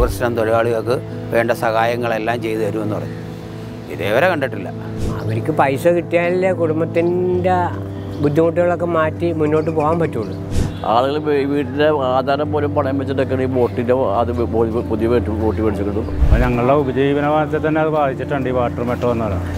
tourist തൊഴിലാളികൾക്ക് വേണ്ട സഹായങ്ങളെല്ലാം ചെയ്തു തരുമെന്ന് പറഞ്ഞു ഇതേവരെ കണ്ടിട്ടില്ല അവർക്ക് പൈസ കിട്ടിയാലേ കുടുംബത്തിൻ്റെ ബുദ്ധിമുട്ടുകളൊക്കെ മാറ്റി മുന്നോട്ട് പോകാൻ പറ്റുള്ളൂ ആളുകൾ വീട്ടിൻ്റെ ആധാരം പോലും പണയം വെച്ചിട്ടൊക്കെയാണ് ഈ ബോട്ടിൻ്റെ അത് ബോ- പുതിയ ബോട്ട് ബോട്ട് മേടിച്ചിട്ടുണ്ട് അപ്പോൾ ഞങ്ങളുടെ ഉപജീവനമാർഗത്തെ തന്നെ അത് ബാധിച്ചിട്ടുണ്ട് ഈ വാട്ടർ മെട്രോ എന്ന് പറയുന്നത്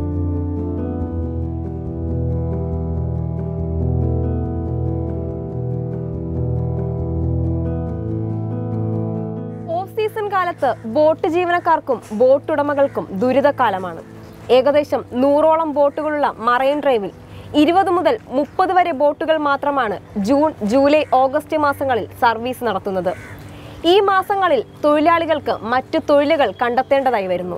ഓഫ് സീസൺ കാലത്ത് ബോട്ട് ജീവനക്കാർക്കും ബോട്ട് ഉടമകൾക്കും ദുരിതകാലമാണ് ഏകദേശം നൂറോളം ബോട്ടുകളുള്ള മറൈൻ ഡ്രൈവിൽ ഇരുപത് മുതൽ മുപ്പത് വരെ ബോട്ടുകൾ മാത്രമാണ് ജൂൺ ജൂലൈ ഓഗസ്റ്റ് മാസങ്ങളിൽ സർവീസ് നടത്തുന്നത് ഈ മാസങ്ങളിൽ തൊഴിലാളികൾക്ക് മറ്റു തൊഴിലുകൾ കണ്ടെത്തേണ്ടതായി വരുന്നു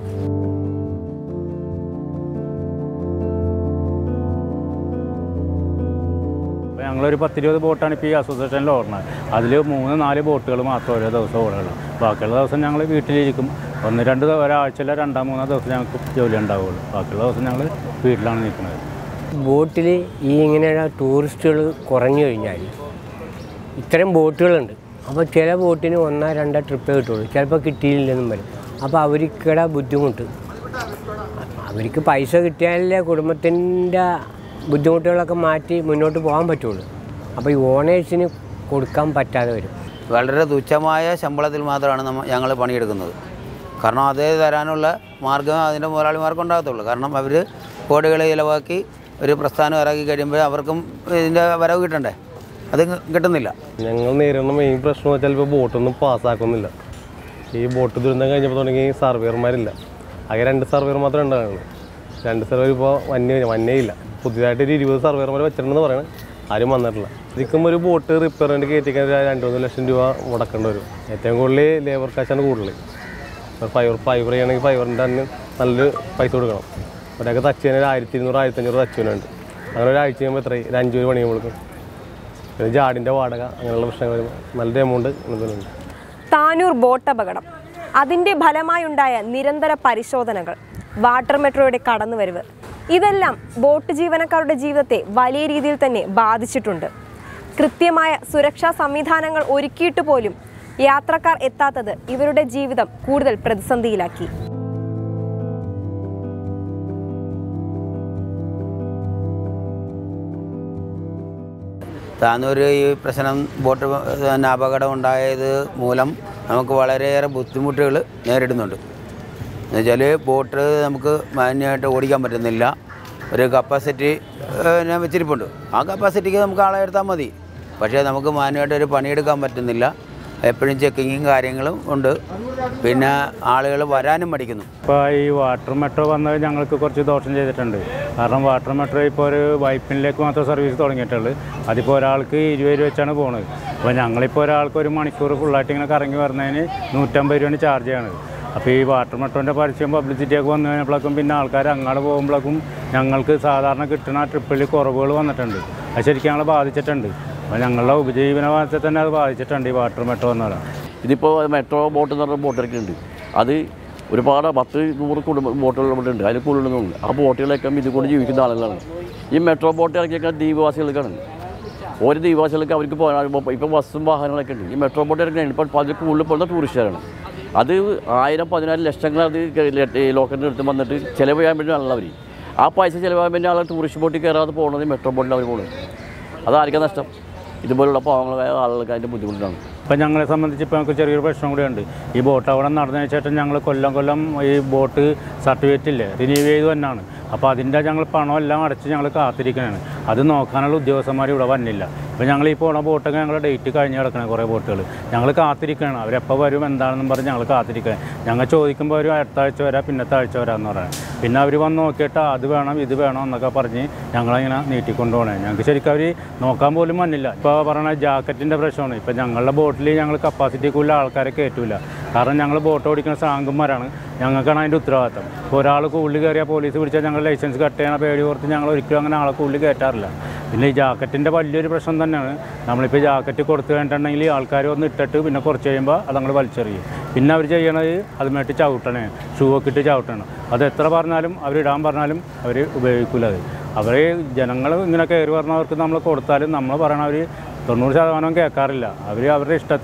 അപ്പോൾ ഞങ്ങളൊരു പത്തിരുപത് ബോട്ടാണ് ഇപ്പോൾ ഈ അസോസിയേഷനിൽ ഓടുന്നത് അതിൽ മൂന്ന് നാല് ബോട്ടുകൾ മാത്രം ഓരോ ദിവസം ഓടുകയുള്ളൂ ബാക്കിയുള്ള ദിവസം ഞങ്ങൾ വീട്ടിലിരിക്കും ഒന്ന് രണ്ട് ദിവ- ഒരാഴ്ചയിൽ രണ്ടാം മൂന്നോ ദിവസം ഞങ്ങൾക്ക് ജോലി ഉണ്ടാവുള്ളൂ ബാക്കിയുള്ള ദിവസം ഞങ്ങൾ വീട്ടിലാണ് നിൽക്കുന്നത് ബോട്ടിൽ ഈ ഇങ്ങനെയുള്ള ടൂറിസ്റ്റുകൾ കുറഞ്ഞു കഴിഞ്ഞാൽ ഇത്രയും ബോട്ടുകളുണ്ട് അപ്പോൾ ചില ബോട്ടിന് ഒന്നോ രണ്ടോ ട്രിപ്പേ കിട്ടുള്ളൂ ചിലപ്പോൾ കിട്ടിയില്ലെന്നും വരും അപ്പോൾ അവർക്കിടെ ബുദ്ധിമുട്ട് അവർക്ക് പൈസ കിട്ടിയാലേ കുടുംബത്തിൻ്റെ ബുദ്ധിമുട്ടുകളൊക്കെ മാറ്റി മുന്നോട്ട് പോകാൻ പറ്റുള്ളൂ അപ്പോൾ ഈ ഓണേഴ്സിന് കൊടുക്കാൻ പറ്റാതെ വരും വളരെ തുച്ഛമായ ശമ്പളത്തിൽ മാത്രമാണ് നമ്മൾ ഞങ്ങൾ പണിയെടുക്കുന്നത് കാരണം അതേ തരാനുള്ള മാർഗ്ഗം അതിൻ്റെ മുതലാളിമാർക്ക് ഉണ്ടാകത്തുള്ളൂ കാരണം അവർ കോടികൾ ചിലവാക്കി ഒരു പ്രസ്ഥാനം ഇറക്കി കഴിയുമ്പോൾ അവർക്കും ഇതിൻ്റെ വരവ് കിട്ടണ്ടേ അത് കിട്ടുന്നില്ല ഞങ്ങൾ നേരിടുന്ന മെയിൻ പ്രശ്നം വെച്ചാൽ ഇപ്പോൾ ബോട്ടൊന്നും പാസ്സാക്കുന്നില്ല ഈ ബോട്ട് ദുരന്തം കഴിഞ്ഞപ്പോൾ തുടങ്ങി സർവേയർമാരില്ല ആകെ രണ്ട് സർവേയർ മാത്രമേ ഉണ്ടാകുള്ളൂ രണ്ട് സർവേർ ഇപ്പോൾ വന്യ വന്നേ ഇല്ല പുതിയതായിട്ട് ഒരു ഇരുപത് സർവേയർമാർ വെച്ചിട്ടുണ്ടെന്ന് പറയണത് ആരും വന്നിട്ടില്ല ഇതിക്കും ഒരു ബോട്ട് റിപ്പയറിന് കയറ്റിക്കാൻ ഒരു രണ്ട് മൂന്ന് ലക്ഷം രൂപ മുടക്കേണ്ടി വരും ഏറ്റവും കൂടുതൽ ലേബർ കാശാണ് കൂടുതൽ ഇപ്പോൾ ഫൈബർ ഫൈബർ ചെയ്യണമെങ്കിൽ ഫൈബറിൻ്റെ തന്നെ നല്ലൊരു പൈസ കൊടുക്കണം ഒരാൾക്ക് തച്ച് ചെയ്യാൻ ഒരു ആയിരത്തി ഇരുന്നൂറ് ആയിരത്തി അഞ്ഞൂറ് തച്ചുവിനുണ്ട് അങ്ങനെ ഒരാഴ്ച ചെയ്യുമ്പോൾ എത്രയും ഒരു അഞ്ച് രൂപ പണി കൊടുക്കും പിന്നെ ജാഡിൻ്റെ വാടക അങ്ങനെയുള്ള പ്രശ്നങ്ങൾ വരുമ്പോൾ നല്ലൊരു എമൗണ്ട് ഉണ്ട് താനൂർ ബോട്ട് അപകടം അതിന്റെ ഫലമായുണ്ടായ നിരന്തര പരിശോധനകൾ വാട്ടർ മെട്രോയുടെ കടന്നുവരവ് ഇതെല്ലാം ബോട്ട് ജീവനക്കാരുടെ ജീവിതത്തെ വലിയ രീതിയിൽ തന്നെ ബാധിച്ചിട്ടുണ്ട് കൃത്യമായ സുരക്ഷാ സംവിധാനങ്ങൾ ഒരുക്കിയിട്ട് പോലും യാത്രക്കാർ എത്താത്തത് ഇവരുടെ ജീവിതം കൂടുതൽ പ്രതിസന്ധിയിലാക്കി താനൂർ ഈ പ്രശ്നം ബോട്ട് പിന്നെ അപകടം ഉണ്ടായത് മൂലം നമുക്ക് വളരെയേറെ ബുദ്ധിമുട്ടുകൾ നേരിടുന്നുണ്ട് എന്നുവെച്ചാൽ ബോട്ട് നമുക്ക് മാന്യമായിട്ട് ഓടിക്കാൻ പറ്റുന്നില്ല ഒരു കപ്പാസിറ്റി പിന്നെ വെച്ചിരിപ്പുണ്ട് ആ കപ്പാസിറ്റിക്ക് നമുക്ക് ആളെ എടുത്താൽ മതി പക്ഷേ നമുക്ക് മാന്യമായിട്ട് ഒരു പണിയെടുക്കാൻ പറ്റുന്നില്ല എപ്പോഴും ചെക്കിങ്ങും കാര്യങ്ങളും ഉണ്ട് പിന്നെ ആളുകൾ വരാനും മടിക്കുന്നു ഇപ്പോൾ ഈ വാട്ടർ മെട്രോ വന്നത് ഞങ്ങൾക്ക് കുറച്ച് ദോഷം ചെയ്തിട്ടുണ്ട് കാരണം വാട്ടർ മെട്രോ ഇപ്പോൾ ഒരു വൈപ്പിനിലേക്ക് മാത്രം സർവീസ് തുടങ്ങിയിട്ടുള്ളൂ അതിപ്പോൾ ഒരാൾക്ക് ഇരുപത് രൂപ വെച്ചാണ് പോകുന്നത് അപ്പോൾ ഞങ്ങളിപ്പോൾ ഒരാൾക്ക് ഒരു മണിക്കൂർ ഫുള്ളായിട്ട് ഇങ്ങനെ കറങ്ങി വരുന്നതിന് നൂറ്റമ്പത് രൂപയാണ് ചാർജ് ചെയ്യണത് അപ്പോൾ ഈ വാട്ടർ മെട്രോൻ്റെ പരസ്യം പബ്ലിസിറ്റിയൊക്കെ വന്നു കഴിഞ്ഞപ്പോഴേക്കും പിന്നെ ആൾക്കാർ അങ്ങോട്ട് പോകുമ്പോഴേക്കും ഞങ്ങൾക്ക് സാധാരണ കിട്ടുന്ന ട്രിപ്പിൽ കുറവുകൾ വന്നിട്ടുണ്ട് അത് ശരിക്കും ഞങ്ങളെ ബാധിച്ചിട്ടുണ്ട് അപ്പോൾ ഞങ്ങളുടെ ഉപജീവനമാർഗത്തെ തന്നെ അത് ബാധിച്ചിട്ടുണ്ട് ഈ വാട്ടർ മെട്രോ എന്ന് പറയുന്നത് ഇതിപ്പോൾ മെട്രോ ബോട്ട് എന്ന് പറഞ്ഞ ബോട്ട് ഇറക്കിയിട്ടുണ്ട് അത് ഒരുപാട് പത്ത് നൂറ് കുടുംബ ബോട്ടുകൾ ഇവിടെ ഉണ്ട് അതിൽ കൂടുതലൊന്നുമില്ല ആ ബോട്ടുകളൊക്കെ ഇതുകൊണ്ട് ജീവിക്കുന്ന ആളുകളാണ് ഈ മെട്രോ ബോട്ട് ഇറക്കിയൊക്കെ ദ്വീപവാസികൾക്കാണ് ഓരോ ദ്വീപവാസികൾക്ക് അവർക്ക് പോകാൻ ഇപ്പോൾ ബസ്സും വാഹനങ്ങളൊക്കെ ഉണ്ട് ഈ മെട്രോ ബോട്ട് ഇറക്കിയാണ് ഇപ്പോൾ അതിൽ കൂടുതൽ പോകുന്ന ടൂറിസ്റ്റുകാരാണ് അത് ആയിരം പതിനായിരം ലക്ഷങ്ങൾ അത് ലോക്കലിൻ്റെ അടുത്ത് വന്നിട്ട് ചിലവ് ചെയ്യാൻ വേണ്ടി ആണല്ലോ അവർ ആ പൈസ ചിലവാൻ വേണ്ടി ആൾ ടൂറിസ്റ്റ് ബോട്ടിൽ കയറാതെ പോകുന്നത് മെട്രോ ബോട്ടിൽ അവർ പോകുന്നത് അതായിരിക്കും നഷ്ടം ഇതുപോലുള്ള പാവങ്ങളായ ആളുകൾക്ക് അതിൻ്റെ ബുദ്ധിമുട്ടാണ് ഇപ്പം ഞങ്ങളെ സംബന്ധിച്ച് ഇപ്പോൾ ഞങ്ങൾക്ക് ചെറിയൊരു പ്രശ്നം കൂടിയുണ്ട് ഈ ബോട്ട് അവിടെ നടന്നതിന് ശേഷം ഞങ്ങൾ കൊല്ലം കൊല്ലം ഈ ബോട്ട് സർട്ടിഫിക്കറ്റ് ഇല്ലേ റിന്യൂ ചെയ്ത് തന്നെയാണ് അപ്പോൾ അതിൻ്റെ ഞങ്ങൾ പണം എല്ലാം അടച്ച് ഞങ്ങൾ കാത്തിരിക്കുകയാണ് അത് നോക്കാനുള്ള ഉദ്യോഗസ്ഥന്മാർ ഇവിടെ വന്നില്ല അപ്പോൾ ഞങ്ങൾ ഈ പോണ ബോട്ടൊക്കെ ഞങ്ങൾ ഡേറ്റ് കഴിഞ്ഞ് കിടക്കണം കുറേ ബോട്ടുകൾ ഞങ്ങൾ കാത്തിരിക്കുകയാണ് അവരെപ്പോൾ വരും എന്താണെന്നും പറഞ്ഞ് ഞങ്ങൾ കാത്തിരിക്കുകയാണ് ഞങ്ങൾ ചോദിക്കുമ്പോൾ അവർ അടുത്ത ആഴ്ച വരാം പിന്നത്തെ ആഴ്ച വരാമെന്ന് പറയാം പിന്നെ അവർ വന്ന് നോക്കിയിട്ട് അത് വേണം ഇത് വേണം എന്നൊക്കെ പറഞ്ഞ് ഞങ്ങളിങ്ങനെ നീട്ടിക്കൊണ്ടുപോകണേ ഞങ്ങൾക്ക് ശരിക്കും അവർ നോക്കാൻ പോലും വന്നില്ല ഇപ്പോൾ പറയണ ജാക്കറ്റിൻ്റെ പ്രശ്നമാണ് ഇപ്പോൾ ഞങ്ങളുടെ ബോട്ടിൽ ഞങ്ങൾ കപ്പാസിറ്റി കൂടുതൽ ആൾക്കാരെ കയറ്റില്ല കാരണം ഞങ്ങൾ ബോട്ട് ഓടിക്കുന്ന സാങ്കന്മാരാണ് ഞങ്ങൾക്കാണ് അതിൻ്റെ ഉത്തരവാദിത്തം ഇപ്പോൾ ഒരാൾ കൂടുതൽ കയറിയാൽ പോലീസ് പിടിച്ചാൽ ഞങ്ങൾ ലൈസൻസ് കട്ട് ചെയ്യണ പേടി ഓർത്ത് ഞങ്ങൾ ഒരിക്കലും അങ്ങനെ ആളെ കൂടുതൽ കയറ്റാറില്ല പിന്നെ ഈ ജാക്കറ്റിൻ്റെ വലിയൊരു പ്രശ്നം തന്നെയാണ് നമ്മളിപ്പോൾ ജാക്കറ്റ് കൊടുത്തു കഴിഞ്ഞിട്ടുണ്ടെങ്കിൽ ആൾക്കാർ വന്ന് ഇട്ടിട്ട് പിന്നെ കുറച്ച് കഴിയുമ്പോൾ അത് അങ്ങോട്ട് വലിച്ചെറിയും പിന്നെ അവർ ചെയ്യണത് അതുമായിട്ട് ചവിട്ടണേ ഷൂ ഒക്കെ ഇട്ട് ചവിട്ടണം അത് എത്ര പറഞ്ഞാലും അവർ ഇടാൻ പറഞ്ഞാലും അവർ ഉപയോഗിക്കില്ല അത് അവർ ജനങ്ങൾ ഇങ്ങനെ കയറി പറഞ്ഞവർക്ക് നമ്മൾ കൊടുത്താലും നമ്മൾ പറയണ അവർ തൊണ്ണൂറ് ശതമാനം കേൾക്കാറില്ല അവർ അവരുടെ ഇഷ്ടത്തിന്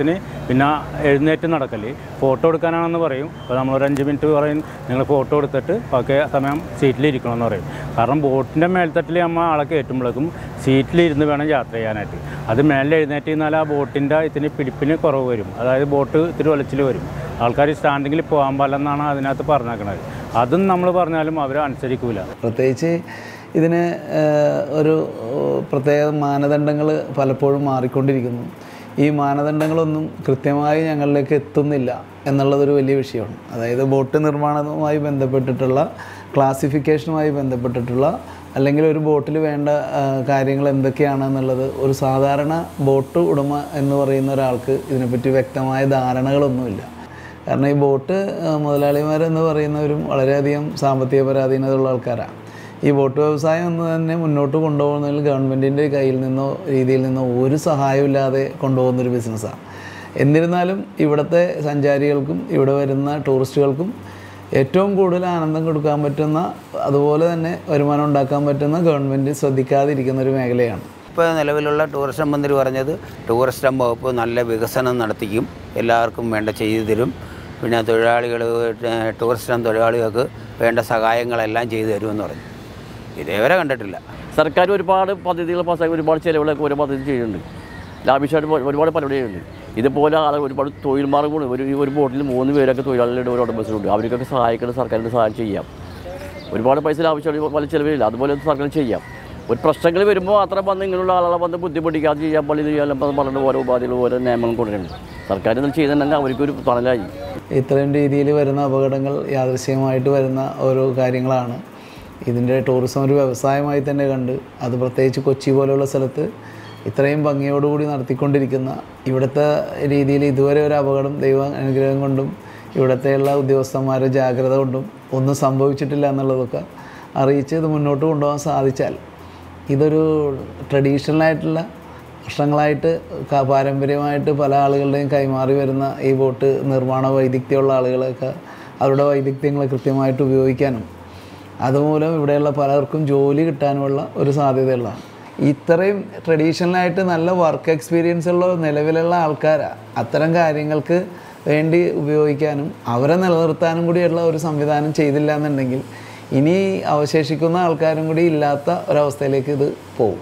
പിന്നെ എഴുന്നേറ്റ് നടക്കൽ ഫോട്ടോ എടുക്കാനാണെന്ന് പറയും അപ്പോൾ നമ്മളൊരു അഞ്ച് മിനിറ്റ് പറയും നിങ്ങൾ ഫോട്ടോ എടുത്തിട്ട് ബാക്കി സമയം സീറ്റിലിരിക്കണമെന്ന് പറയും കാരണം ബോട്ടിൻ്റെ മേൽത്തട്ടിൽ നമ്മൾ ആളെ കയറ്റുമ്പോഴേക്കും സീറ്റിലിരുന്ന് വേണം യാത്ര ചെയ്യാനായിട്ട് അത് മേലെ എഴുന്നേറ്റ് കഴിഞ്ഞാൽ ആ ബോട്ടിൻ്റെ ഇതിന് പിടിപ്പിന് കുറവ് വരും അതായത് ബോട്ട് ഇത്തിരി ഒലച്ചിൽ വരും ആൾക്കാർ സ്റ്റാൻഡിങ്ങിൽ പോകാൻ പാടില്ലെന്നാണ് അതിനകത്ത് പറഞ്ഞേക്കണത് അതും നമ്മൾ പറഞ്ഞാലും അവർ അനുസരിക്കൂല പ്രത്യേകിച്ച് ഇതിന് ഏഹ്, ഒരു ഏഹ്, പ്രത്യേക മാനദണ്ഡങ്ങൾ പലപ്പോഴും മാറിക്കൊണ്ടിരിക്കുന്നു ഈ മാനദണ്ഡങ്ങളൊന്നും കൃത്യമായി ഞങ്ങളിലേക്ക് എത്തുന്നില്ല എന്നുള്ളതൊരു വലിയ വിഷയമാണ് അതായത് ബോട്ട് നിർമ്മാണവുമായി ബന്ധപ്പെട്ടിട്ടുള്ള ക്ലാസിഫിക്കേഷനുമായി ബന്ധപ്പെട്ടിട്ടുള്ള അല്ലെങ്കിൽ ഒരു ബോട്ടിൽ വേണ്ട ആ, കാര്യങ്ങൾ എന്തൊക്കെയാണെന്നുള്ളത് ഒരു സാധാരണ ബോട്ട് ഉടമ എന്ന് പറയുന്ന ഒരാൾക്ക് ഇതിനെപ്പറ്റി വ്യക്തമായ ധാരണകളൊന്നുമില്ല കാരണം ഈ ബോട്ട് ആ, മുതലാളിമാരെന്ന് പറയുന്നവരും വളരെയധികം സാമ്പത്തിക പരാധീനതയുള്ള ആൾക്കാരാണ് ഈ ബോട്ട് വ്യവസായം എന്ന് തന്നെ മുന്നോട്ട് കൊണ്ടുപോകുന്നതിൽ ഗവൺമെൻറ്റിൻ്റെ കയ്യിൽ നിന്നോ രീതിയിൽ നിന്നോ ഒരു സഹായമില്ലാതെ കൊണ്ടുപോകുന്നൊരു ബിസിനസ്സാണ് എന്നിരുന്നാലും ഇവിടുത്തെ സഞ്ചാരികൾക്കും ഇവിടെ വരുന്ന ടൂറിസ്റ്റുകൾക്കും ഏറ്റവും കൂടുതൽ ആനന്ദം കൊടുക്കാൻ പറ്റുന്ന അതുപോലെ തന്നെ വരുമാനം ഉണ്ടാക്കാൻ പറ്റുന്ന ഗവൺമെൻറ് ശ്രദ്ധിക്കാതിരിക്കുന്ന ഒരു മേഖലയാണ് ഇപ്പോൾ നിലവിലുള്ള ടൂറിസം മന്ത്രി പറഞ്ഞത് ടൂറിസം വകുപ്പ് നല്ല വികസനം നടത്തിക്കും എല്ലാവർക്കും വേണ്ട ചെയ്തു തരും പിന്നെ തൊഴിലാളികൾ ടൂറിസം തൊഴിലാളികൾക്ക് വേണ്ട സഹായങ്ങളെല്ലാം ചെയ്തു തരുമെന്ന് പറഞ്ഞു ഇതേവരെ കണ്ടിട്ടില്ല സർക്കാർ ഒരുപാട് പദ്ധതികൾ പാസ്സാക്കി ഒരുപാട് ചിലവുകളൊക്കെ ഓരോ പദ്ധതി ചെയ്യുന്നുണ്ട് ലാഭിഷമായിട്ട് ഒരു- ഒരുപാട് പരിപാടി ചെയ്യുന്നുണ്ട് ഇതുപോലെ ആളുകൾ ഒരുപാട് തൊഴിൽ മാർഗ്ഗങ്ങൾ ഒരു ഈ ഒരു ബോട്ടിൽ മൂന്ന് പേരൊക്കെ തൊഴിലാളികളുടെ ഒരു ഉടമസ്ഥരുണ്ട് അവർക്കൊക്കെ സഹായിക്കുന്ന സർക്കാരിൻ്റെ സഹായം ചെയ്യാം ഒരുപാട് പൈസ ലാഭിച്ചാൽ പല ചിലവില്ല അതുപോലെ സർക്കാർ ചെയ്യാം ഒരു പ്രശ്നങ്ങൾ വരുമ്പോൾ മാത്രം വന്ന് ഇങ്ങനെയുള്ള ആളുകളെ വന്ന് ബുദ്ധിമുട്ടിക്കാതെ ചെയ്യാൻ പള്ളി ചെയ്യാൻ പറഞ്ഞിട്ട് ഓരോ ഉപാധികൾ ഓരോ നിയമങ്ങൾ കൊണ്ടുവരുന്നുണ്ട് സർക്കാർ ഇത് ചെയ്തിട്ടുണ്ടെങ്കിൽ അവർക്കൊരു തണലായി ഇത്തരം രീതിയിൽ വരുന്ന അപകടങ്ങൾ യാദൃശ്ചികമായിട്ട് വരുന്ന ഓരോ കാര്യങ്ങളാണ് ഇതിൻ്റെ ടൂറിസം ഒരു വ്യവസായമായി തന്നെ കണ്ട് അത് പ്രത്യേകിച്ച് കൊച്ചി പോലെയുള്ള സ്ഥലത്ത് ഇത്രയും ഭംഗിയോടുകൂടി നടത്തിക്കൊണ്ടിരിക്കുന്ന ഇവിടുത്തെ രീതിയിൽ ഇതുവരെ ഒരു അപകടം ദൈവ അനുഗ്രഹം കൊണ്ടും ഇവിടുത്തെയുള്ള ഉദ്യോഗസ്ഥന്മാരുടെ ജാഗ്രത കൊണ്ടും ഒന്നും സംഭവിച്ചിട്ടില്ല എന്നുള്ളതൊക്കെ അറിയിച്ച് ഇത് മുന്നോട്ട് കൊണ്ടുപോകാൻ സാധിച്ചാൽ ഇതൊരു ട്രഡീഷണൽ ആയിട്ടുള്ള വർഷങ്ങളായിട്ട് ക- പാരമ്പര്യമായിട്ട് പല ആളുകളുടെയും കൈമാറി വരുന്ന ഈ ബോട്ട് നിർമ്മാണ വൈദഗ്ധ്യമുള്ള ആളുകളൊക്കെ അവരുടെ വൈദഗ്ധ്യങ്ങൾ കൃത്യമായിട്ട് ഉപയോഗിക്കാനും അതുമൂലം ഇവിടെയുള്ള പലർക്കും ജോലി കിട്ടാനുമുള്ള ഒരു സാധ്യതയുള്ളതാണ് ഇത്രയും ട്രഡീഷണലായിട്ട് നല്ല വർക്ക് എക്സ്പീരിയൻസ് ഉള്ള നിലവിലുള്ള ആൾക്കാരാണ് അത്തരം കാര്യങ്ങൾക്ക് വേണ്ടി ഉപയോഗിക്കാനും അവരെ നിലനിർത്താനും കൂടിയുള്ള ഒരു സംവിധാനം ചെയ്തില്ല എന്നുണ്ടെങ്കിൽ ഇനി അവശേഷിക്കുന്ന ആൾക്കാരും കൂടി ഇല്ലാത്ത ഒരവസ്ഥയിലേക്ക് ഇത് പോകും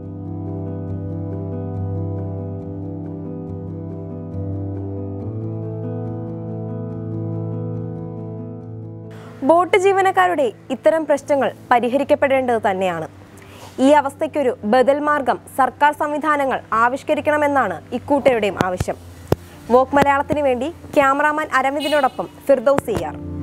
ബോട്ട് ജീവനക്കാരുടെ ഇത്തരം പ്രശ്നങ്ങൾ പരിഹരിക്കപ്പെടേണ്ടത് തന്നെയാണ് ഈ അവസ്ഥയ്ക്കൊരു ബദൽ മാർഗം സർക്കാർ സംവിധാനങ്ങൾ ആവിഷ്കരിക്കണമെന്നാണ് ഇക്കൂട്ടരുടെയും ആവശ്യം വോക്ക് മലയാളത്തിന് വേണ്ടി ക്യാമറാമാൻ അരവിന്ദിനോടൊപ്പം ഫിർദൌസ് ചെയ്യാർ